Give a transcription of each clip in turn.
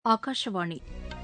ஆகாஷவாணி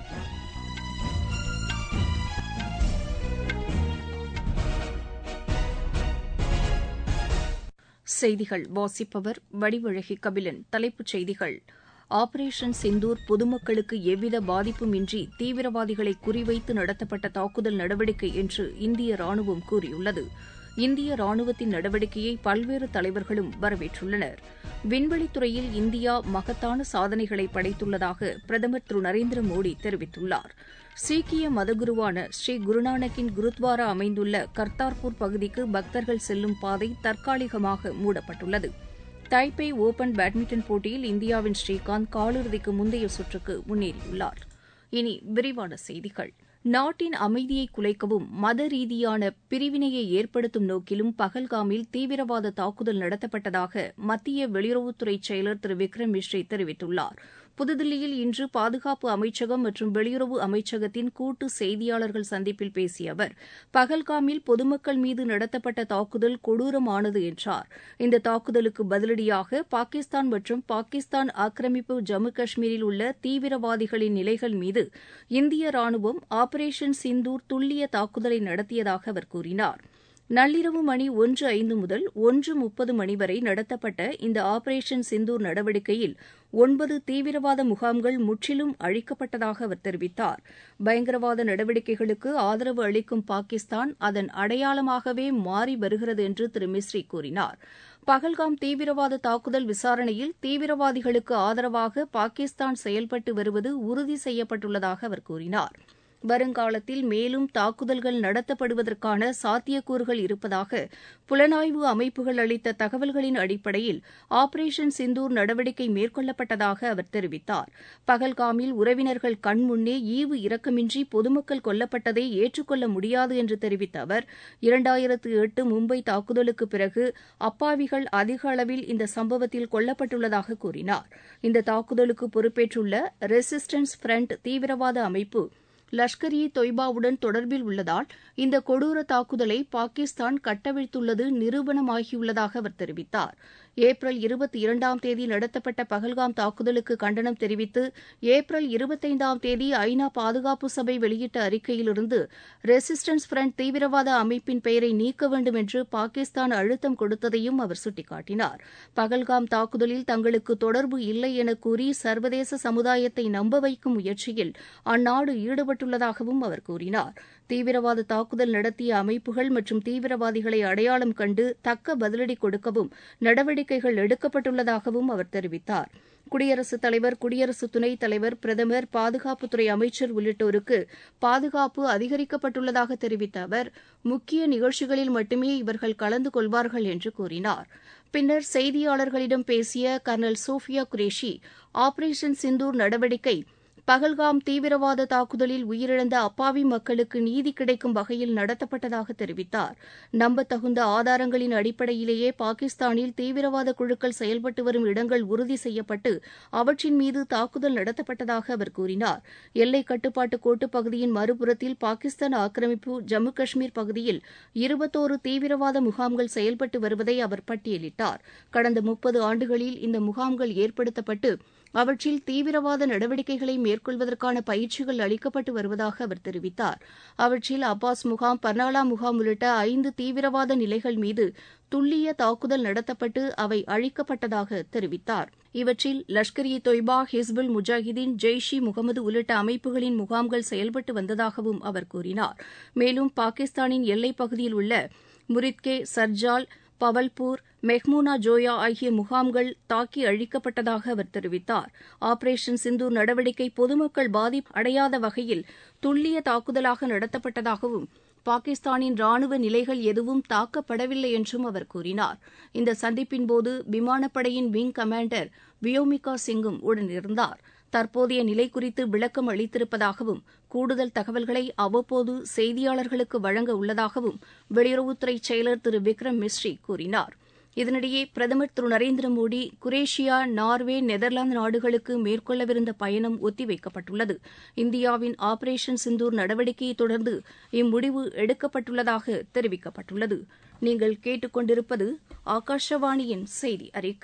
செய்திகள் வாசிப்பவர் வடிவழகி கபிலன் தலைப்புச் செய்திகள் ஆபரேஷன் சிந்தூர் பொதுமக்களுக்கு எவ்வித பாதிப்புமின்றி தீவிரவாதிகளை குறிவைத்து நடத்தப்பட்ட தாக்குதல் நடவடிக்கை என்று இந்திய ராணுவம் கூறியுள்ளது இந்திய ராணுவத்தின் நடவடிக்கையை பல்வேறு தலைவர்களும் வரவேற்றுள்ளனர் விண்வெளித்துறையில் இந்தியா மகத்தான சாதனைகளை படைத்துள்ளதாக பிரதமர் திரு நரேந்திர மோடி தெரிவித்துள்ளார் சீக்கிய மதகுருவான ஸ்ரீ குருநானக்கின் குருத்வாரா அமைந்துள்ள கர்த்தார்பூர் பகுதிக்கு பக்தர்கள் செல்லும் பாதை தற்காலிகமாக மூடப்பட்டுள்ளது தைபே ஒபன் பேட்மிண்டன் போட்டியில் இந்தியாவின் ஸ்ரீகாந்த் காலிறுதிக்கு முந்தைய சுற்றுக்கு முன்னேறியுள்ளார் இனி விரிவான செய்திகள் நாட்டின் அமைதியை குலைக்கவும் மத ரீதியான பிரிவினையை ஏற்படுத்தும் நோக்கிலும் பகல்காமில் தீவிரவாத தாக்குதல் நடத்தப்பட்டதாக மத்திய வெளியுறவுத்துறை செயலர் திரு விக்ரம் மிஸ்ரி தெரிவித்துள்ளார் புதுதில்லியில் இன்று பாதுகாப்பு அமைச்சகம் மற்றும் வெளியுறவு அமைச்சகத்தின் கூட்டு செய்தியாளர்கள் சந்திப்பில் பேசிய அவர் பகல்காமில் பொதுமக்கள் மீது நடத்தப்பட்ட தாக்குதல் கொடூரமானது என்றார் இந்த தாக்குதலுக்கு பதிலடியாக பாகிஸ்தான் மற்றும் பாகிஸ்தான் ஆக்கிரமிப்பு ஜம்மு காஷ்மீரில் உள்ள தீவிரவாதிகளின் நிலைகள் மீது இந்திய ராணுவம் ஆபரேஷன் சிந்தூர் துல்லிய தாக்குதலை நடத்தியதாக அவர் கூறினார் நள்ளிரவு மணி ஒன்று ஐந்து முதல் ஒன்று முப்பது மணி வரை நடத்தப்பட்ட இந்த ஆபரேஷன் சிந்தூர் நடவடிக்கையில் ஒன்பது தீவிரவாத முகாம்கள் முற்றிலும் அழிக்கப்பட்டதாக அவர் தெரிவித்தார் பயங்கரவாத நடவடிக்கைகளுக்கு ஆதரவு அளிக்கும் பாகிஸ்தான் அதன் அடையாளமாகவே மாறி வருகிறது என்று திரு மிஸ்ரி கூறினார் பகல்காம் தீவிரவாத தாக்குதல் விசாரணையில் தீவிரவாதிகளுக்கு ஆதரவாக பாகிஸ்தான் செயல்பட்டு வருவது உறுதி செய்யப்பட்டுள்ளதாக அவர் கூறினார் வருங்காலத்தில் மேலும் தாக்குதல்கள் நடத்தப்படுவதற்கான சாத்தியக்கூறுகள் இருப்பதாக புலனாய்வு அமைப்புகள் அளித்த தகவல்களின் அடிப்படையில் ஆபரேஷன் சிந்தூர் நடவடிக்கை மேற்கொள்ளப்பட்டதாக அவர் தெரிவித்தார் பகல்காமில் உறவினர்கள் கண்முன்னே ஈவு இரக்கமின்றி பொதுமக்கள் கொல்லப்பட்டதை ஏற்றுக்கொள்ள முடியாது என்று தெரிவித்த அவர் இரண்டாயிரத்து எட்டு மும்பை தாக்குதலுக்கு பிறகு அப்பாவிகள் அதிக அளவில் இந்த சம்பவத்தில் கொல்லப்பட்டுள்ளதாக கூறினார் இந்த தாக்குதலுக்கு பொறுப்பேற்றுள்ள ரெசிஸ்டன்ஸ் ஃப்ரண்ட் தீவிரவாத அமைப்பு லஷ்கர் இ தொய்பாவுடன் தொடர்பில் உள்ளதால் இந்த கொடூர தாக்குதலை பாகிஸ்தான் கட்டவிழ்த்துள்ளது நிரூபணமாகியுள்ளதாக அவர் தெரிவித்தார் ஏப்ரல் இருபத்தி இரண்டாம் தேதி நடத்தப்பட்ட பகல்காம் தாக்குதலுக்கு கண்டனம் தெரிவித்து ஏப்ரல் இருபத்தைந்தாம் தேதி ஐநா பாதுகாப்பு சபை வெளியிட்ட அறிக்கையிலிருந்து ரெசிஸ்டன்ஸ் ஃப்ரண்ட் தீவிரவாத அமைப்பின் பெயரை நீக்க வேண்டும் என்று பாகிஸ்தான் அழுத்தம் கொடுத்ததையும் அவர் சுட்டிக்காட்டினார் பகல்காம் தாக்குதலில் தங்களுக்கு தொடர்பு இல்லை என கூறி சர்வதேச சமுதாயத்தை நம்ப வைக்கும் முயற்சியில் அந்நாடு ஈடுபட்டுள்ளதாகவும் அவர் கூறினார் தீவிரவாத தாக்குதல் நடத்திய அமைப்புகள் மற்றும் தீவிரவாதிகளை அடையாளம் கண்டு தக்க பதிலடி கொடுக்கவும் நடவடிக்கைகள் எடுக்கப்பட்டுள்ளதாகவும் அவர் தெரிவித்தார் குடியரசுத் தலைவர் குடியரசு துணைத் தலைவர் பிரதமர் பாதுகாப்புத்துறை அமைச்சர் உள்ளிட்டோருக்கு பாதுகாப்பு அதிகரிக்கப்பட்டுள்ளதாக தெரிவித்த அவர் முக்கிய நிகழ்ச்சிகளில் மட்டுமே இவர்கள் கலந்து கொள்வார்கள் என்று கூறினார் பின்னர் செய்தியாளர்களிடம் பேசிய கர்னல் சோஃபியா குரேஷி ஆபரேஷன் சிந்தூர் நடவடிக்கை பகல்காம் தீவிரவாத தாக்குதலில் உயிரிழந்த அப்பாவி மக்களுக்கு நீதி கிடைக்கும் வகையில் நடத்தப்பட்டதாக தெரிவித்தார் நம்பத்தகுந்த ஆதாரங்களின் அடிப்படையிலேயே பாகிஸ்தானில் தீவிரவாத குழுக்கள் செயல்பட்டு வரும் இடங்கள் உறுதி செய்யப்பட்டு அவற்றின் மீது தாக்குதல் நடத்தப்பட்டதாக அவர் கூறினார் எல்லை கட்டுப்பாட்டு கோட்டு பகுதியின் மறுபுறத்தில் பாகிஸ்தான் ஆக்கிரமிப்பு ஜம்மு காஷ்மீர் பகுதியில் இருபத்தோரு தீவிரவாத முகாம்கள் செயல்பட்டு வருவதை அவர் பட்டியலிட்டார் கடந்த முப்பது ஆண்டுகளில் இந்த முகாம்கள் ஏற்படுத்தப்பட்டு அவற்றில் தீவிரவாத நடவடிக்கைகளை மேற்கொள்வதற்கான பயிற்சிகள் அளிக்கப்பட்டு வருவதாக அவர் தெரிவித்தார் அவற்றில் அப்பாஸ் முகாம் பர்னாலா முகாம் உள்ளிட்ட ஐந்து தீவிரவாத நிலைகள் மீது துல்லிய தாக்குதல் நடத்தப்பட்டு அவை அழிக்கப்பட்டதாக தெரிவித்தார் இவற்றில் லஷ்கர் இ தொய்பா ஹிஸ்புல் முஜாஹிதீன் ஜெய்ஷ் இ முகமது உள்ளிட்ட அமைப்புகளின் முகாம்கள் செயல்பட்டு வந்ததாகவும் அவர் கூறினார் மேலும் பாகிஸ்தானின் எல்லைப் பகுதியில் உள்ள முரித்கே சர்ஜால் பவல்பூர் மெஹ்மூனா ஜோயா ஆகிய முகாம்கள் தாக்கி அழிக்கப்பட்டதாக அவர் தெரிவித்தார் ஆபரேஷன் சிந்தூர் நடவடிக்கை பொதுமக்கள் பாதிப்பு அடையாத வகையில் துல்லிய தாக்குதலாக நடத்தப்பட்டதாகவும் பாகிஸ்தானின் ராணுவ நிலைகள் எதுவும் தாக்கப்படவில்லை என்றும் அவர் கூறினார் இந்த சந்திப்பின்போது விமானப்படையின் விங் கமாண்டர் வியோமிகா சிங்கும் உடனிருந்தார் தற்போதைய நிலை குறித்து விளக்கம் அளித்திருப்பதாகவும் கூடுதல் தகவல்களை அவ்வப்போது செய்தியாளர்களுக்கு வழங்க உள்ளதாகவும் வெளியுறவுத்துறை செயலர் திரு விக்ரம் மிஸ்ரி கூறினார் இதனிடையே பிரதமர் திரு Narendra Modi Croatia Norway Netherlands நாடுகளுக்கு மேற்கொள்ளவிருந்த பயணம் ஒத்திவைக்கப்பட்டுள்ளது இந்தியாவின் ஆபரேஷன் சிந்தூர் நடவடிக்கையை தொடர்ந்து இம்முடிவு எடுக்கப்பட்டுள்ளதாக தெரிவிக்கப்பட்டுள்ளது நீங்கள் கேட்டுக்கொண்டிருப்பது ஆகாஷவாணியின் செய்தி அறிக்கை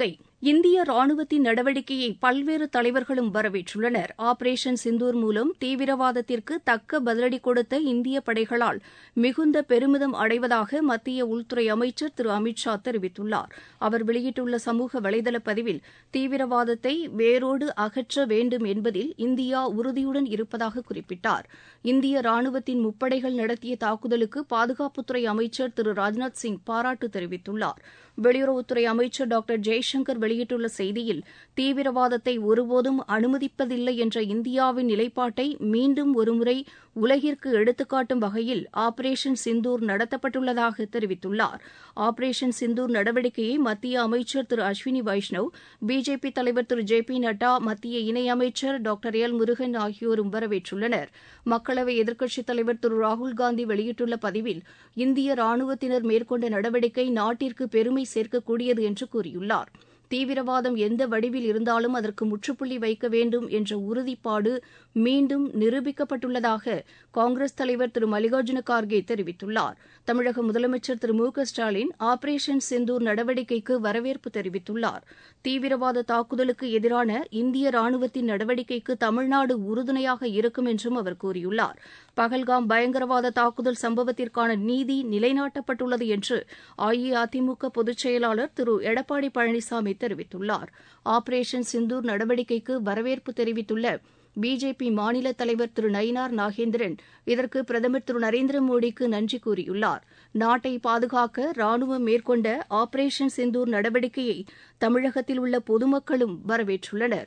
இந்திய ராணுவத்தின் நடவடிக்கையை பல்வேறு தலைவர்களும் வரவேற்றுள்ளனர் ஆபரேஷன் சிந்தூர் மூலம் தீவிரவாதத்திற்கு தக்க பதிலடி கொடுத்த இந்திய படைகளால் மிகுந்த பெருமிதம் அடைவதாக மத்திய உள்துறை அமைச்சர் திரு அமித் ஷா தெரிவித்துள்ளார் அவர் வெளியிட்டுள்ள சமூக வலைதள பதிவில் தீவிரவாதத்தை வேரோடு அகற்ற வேண்டும் என்பதில் இந்தியா உறுதியுடன் இருப்பதாக குறிப்பிட்டார் இந்திய ராணுவத்தின் முப்படைகள் நடத்திய தாக்குதலுக்கு பாதுகாப்புத்துறை அமைச்சர் திரு ராஜ்நாத் சிங் பாராட்டு தெரிவித்துள்ளார் வெளியுறவுத்துறை அமைச்சர் டாக்டர் ஜெய்சங்கர் வெளியிட்டுள்ள செய்தியில் தீவிரவாதத்தை ஒருபோதும் அனுமதிப்பதில்லை என்ற இந்தியாவின் நிலைப்பாட்டை மீண்டும் ஒருமுறை உலகிற்கு எடுத்துக்காட்டும் வகையில் ஆபரேஷன் சிந்தூர் நடத்தப்பட்டுள்ளதாக தெரிவித்துள்ளார் ஆபரேஷன் சிந்தூர் நடவடிக்கையை மத்திய அமைச்சர் திரு அஸ்வினி வைஷ்ணவ் பிஜேபி தலைவர் திரு ஜே பி நட்டா மத்திய இணையமைச்சர் டாக்டர் எல் முருகன் ஆகியோரும் வரவேற்றுள்ளனர் மக்களவை எதிர்க்கட்சித் தலைவர் திரு ராகுல்காந்தி வெளியிட்டுள்ள பதிவில் இந்திய ராணுவத்தினர் மேற்கொண்ட நடவடிக்கை நாட்டிற்கு பெருமை சேர்க்கக்கூடியது என்று கூறியுள்ளார் தீவிரவாதம் எந்த வடிவில் இருந்தாலும் அதற்கு முற்றுப்புள்ளி வைக்க வேண்டும் என்ற உறுதிப்பாடு மீண்டும் நிரூபிக்கப்பட்டுள்ளதாக காங்கிரஸ் தலைவர் திரு மல்லிகார்ஜுன கார்கே தெரிவித்துள்ளார் தமிழக முதலமைச்சர் திரு மு க ஸ்டாலின் ஆபரேஷன் சிந்தூர் நடவடிக்கைக்கு வரவேற்பு தெரிவித்துள்ளார் தீவிரவாத தாக்குதலுக்கு எதிரான இந்திய ராணுவத்தின் நடவடிக்கைக்கு தமிழ்நாடு உறுதுணையாக இருக்கும் என்றும் அவர் கூறியுள்ளார் பகல்காம் பயங்கரவாத தாக்குதல் சம்பவத்திற்கான நீதி நிலைநாட்டப்பட்டுள்ளது என்று அஇஅதிமுக பொதுச் செயலாளர் திரு எடப்பாடி பழனிசாமி தெரிவித்துள்ளார் ஆபரேஷன் சிந்தூர் நடவடிக்கைக்கு வரவேற்பு தெரிவித்துள்ள பிஜேபி மாநில தலைவர் திரு நயினார் நாகேந்திரன் இதற்கு பிரதமர் திரு நரேந்திர மோடிக்கு நன்றி கூறியுள்ளார் நாட்டை பாதுகாக்க ராணுவம் மேற்கொண்ட ஆபரேஷன் சிந்தூர் நடவடிக்கையை தமிழகத்தில் உள்ள பொதுமக்களும் வரவேற்றுள்ளனர்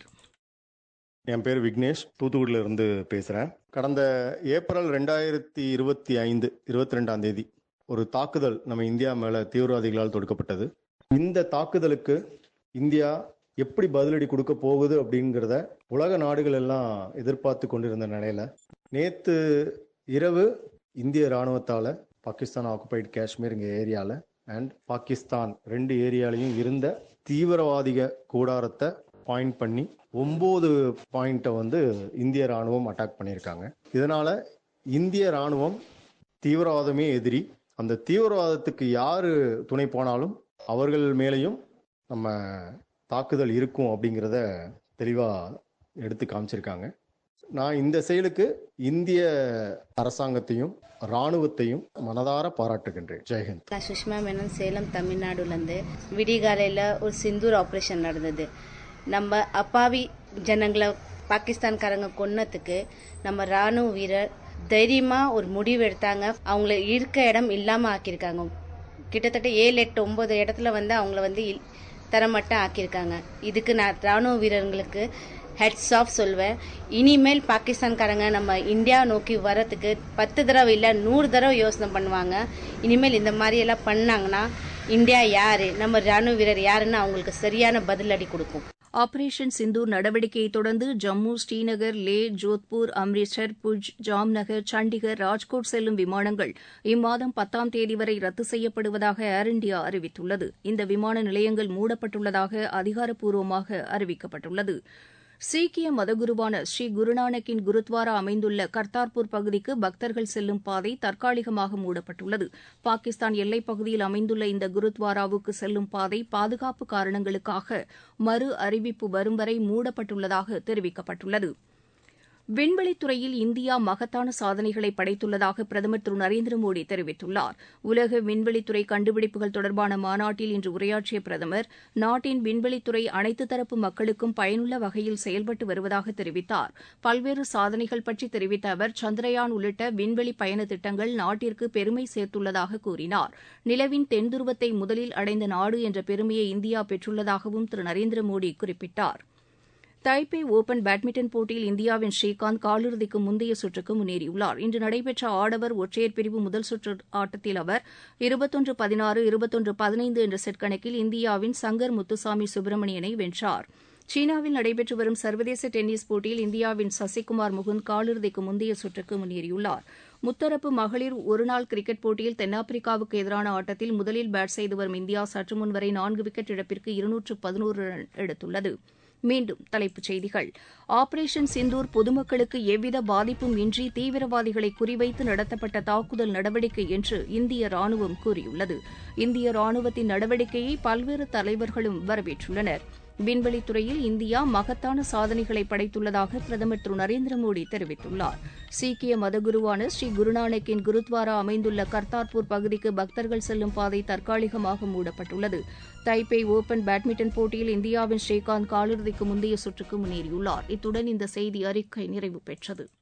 என் பேர் விக்னேஷ் தூத்துக்குடியில இருந்து பேசுறேன் கடந்த ஏப்ரல் ரெண்டாயிரத்தி இருபத்தி ஐந்து இருபத்தி ரெண்டாம் தேதி ஒரு தாக்குதல் நம்ம இந்தியா மேல தீவிரவாதிகளால் தொடுக்கப்பட்டது இந்த தாக்குதலுக்கு இந்தியா எப்படி பதிலடி கொடுக்க போகுது அப்படிங்கிறத உலக நாடுகள் எல்லாம் எதிர்பார்த்து கொண்டிருந்த நிலையில நேத்து இரவு இந்திய ராணுவத்தால பாகிஸ்தான் ஆக்குபைடு காஷ்மீர் இங்க ஏரியால அண்ட் பாகிஸ்தான் ரெண்டு ஏரியாலையும் இருந்த தீவிரவாதிக கூடாரத்தை பாயிண்ட் பண்ணி ஒன்பது பாயிண்ட்டை வந்து இந்திய ராணுவம் அட்டாக் பண்ணியிருக்காங்க இதனால இந்திய ராணுவம் தீவிரவாதமே எதிரி அந்த தீவிரவாதத்துக்கு யாரு துணை போனாலும் அவர்கள் மேலேயும் நம்ம தாக்குதல் இருக்கும் அப்படிங்கிறத தெளிவாக எடுத்து காமிச்சிருக்காங்க நான் இந்த செயலுக்கு இந்திய அரசாங்கத்தையும் ராணுவத்தையும் மனதார பாராட்டுகின்றேன் ஜெய்ஹிந்த் நான் சுஷ்மா மேனன் சேலம் தமிழ்நாடுலேருந்து விடிகாலையில் ஒரு சிந்தூர் ஆப்ரேஷன் நடந்தது நம்ம அப்பாவி ஜனங்களை பாகிஸ்தான்காரங்க கொன்னதுக்கு நம்ம ராணுவ வீரர் தைரியமாக ஒரு முடிவு எடுத்தாங்க அவங்கள இருக்க இடம் இல்லாமல் ஆக்கியிருக்காங்க கிட்டத்தட்ட ஏழு எட்டு ஒன்பது இடத்துல வந்து அவங்கள வந்து இல்- தரமட்டம் ஆக்கியிருக்காங்க இதுக்கு நான் ராணுவ வீரர்களுக்கு ஹெட்ஸ் ஆஃப் சொல்வேன் இனிமேல் பாகிஸ்தான்காரங்க நம்ம இந்தியா நோக்கி வரத்துக்கு பத்து தடவை இல்லை நூறு தடவை யோசனை பண்ணுவாங்க இனிமேல் இந்த மாதிரி எல்லாம் பண்ணாங்கன்னா இந்தியா யாரு நம்ம ராணுவ வீரர் யாருன்னு அவங்களுக்கு சரியான பதிலடி கொடுக்கும் ஆபரேஷன் சிந்தூர் நடவடிக்கையை தொடர்ந்து ஜம்மு ஸ்ரீநகர் லே ஜோத்பூர் அம்ரிட்சர் புஜ் ஜாம்நகர் சண்டிகர் ராஜ்கோட் செல்லும் விமானங்கள் இம்மாதம் பத்தாம் தேதி வரை ரத்து செய்யப்படுவதாக ஏர் இண்டியா அறிவித்துள்ளது இந்த விமான நிலையங்கள் மூடப்பட்டுள்ளதாக அதிகாரப்பூர்வமாக அறிவிக்கப்பட்டுள்ளது சீக்கிய மதகுருவான ஸ்ரீ குருநானக்கின் குருத்வாரா அமைந்துள்ள கர்த்தார்பூர் பகுதிக்கு பக்தர்கள் செல்லும் பாதை தற்காலிகமாக மூடப்பட்டுள்ளது பாகிஸ்தான் எல்லைப் பகுதியில் அமைந்துள்ள இந்த குருத்வாராவுக்கு செல்லும் பாதை பாதுகாப்பு காரணங்களுக்காக மறு அறிவிப்பு வரும் வரை மூடப்பட்டுள்ளதாக தெரிவிக்கப்பட்டுள்ளது விண்வெளித்துறையில் இந்தியா மகத்தான சாதனைகளை படைத்துள்ளதாக பிரதமர் திரு நரேந்திர மோடி தெரிவித்துள்ளார் உலக விண்வெளித்துறை கண்டுபிடிப்புகள் தொடர்பான மாநாட்டில் இன்று உரையாற்றிய பிரதமர் நாட்டின் விண்வெளித்துறை அனைத்து தரப்பு மக்களுக்கும் பயனுள்ள வகையில் செயல்பட்டு வருவதாக தெரிவித்தார் பல்வேறு சாதனைகள் பற்றி தெரிவித்த அவர் சந்திரயான் உள்ளிட்ட விண்வெளி பயண திட்டங்கள் நாட்டிற்கு பெருமை சேர்த்துள்ளதாக கூறினார் நிலவின் தென் துருவத்தை முதலில் அடைந்த நாடு என்ற பெருமையை இந்தியா பெற்றுள்ளதாகவும் திரு நரேந்திர மோடி குறிப்பிட்டார் தைப்பே ஓபன் பேட்மிண்டன் போட்டியில் இந்தியாவின் ஸ்ரீகாந்த் காலிறுதிக்கு முந்தைய சுற்றுக்கு முன்னேறியுள்ளார் இன்று நடைபெற்ற ஆடவர் ஒற்றையர் பிரிவு முதல் சுற்று ஆட்டத்தில் அவர் இருபத்தொன்று பதினாறு இருபத்தொன்று பதினைந்து என்ற செட் கணக்கில் இந்தியாவின் சங்கர் முத்துசாமி சுப்பிரமணியனை வென்றார் சீனாவில் நடைபெற்று வரும் சர்வதேச டென்னிஸ் போட்டியில் இந்தியாவின் சசிகுமார் முகுந்த் காலிறுதிக்கு முந்தைய சுற்றுக்கு முன்னேறியுள்ளார் முத்தரப்பு மகளிர் ஒருநாள் கிரிக்கெட் போட்டியில் தென்னாப்பிரிக்காவுக்கு எதிரான ஆட்டத்தில் முதலில் பேட் செய்து வரும் இந்தியா சற்று முன் வரை நான்கு விக்கெட் இழப்பிற்கு இருநூற்று பதினோரு ரன் எடுத்துள்ளது மீண்டும் தலைப்புச் செய்திகள் ஆபரேஷன் சிந்தூர் பொதுமக்களுக்கு எவ்வித பாதிப்பும் இன்றி தீவிரவாதிகளை குறிவைத்து நடத்தப்பட்ட தாக்குதல் நடவடிக்கை என்று இந்திய ராணுவம் கூறியுள்ளது இந்திய ராணுவத்தின் நடவடிக்கையை பல்வேறு தலைவர்களும் வரவேற்றுள்ளனர் விண்வெளித்துறையில் இந்தியா மகத்தான சாதனைகளை படைத்துள்ளதாக பிரதமர் திரு நரேந்திர மோடி தெரிவித்துள்ளார் சீக்கிய மதகுருவான ஸ்ரீ குருநானக்கின் குருத்வாரா அமைந்துள்ள கர்த்தார்பூர் பகுதிக்கு பக்தர்கள் செல்லும் பாதை தற்காலிகமாக மூடப்பட்டுள்ளது தைபே ஓபன் பேட்மிண்டன் போட்டியில் இந்தியாவின் ஸ்ரீகாந்த் காலிறுதிக்கு முந்தைய சுற்றுக்கு முன்னேறியுள்ளார் இத்துடன் இந்த செய்தி அறிக்கை நிறைவு பெற்றது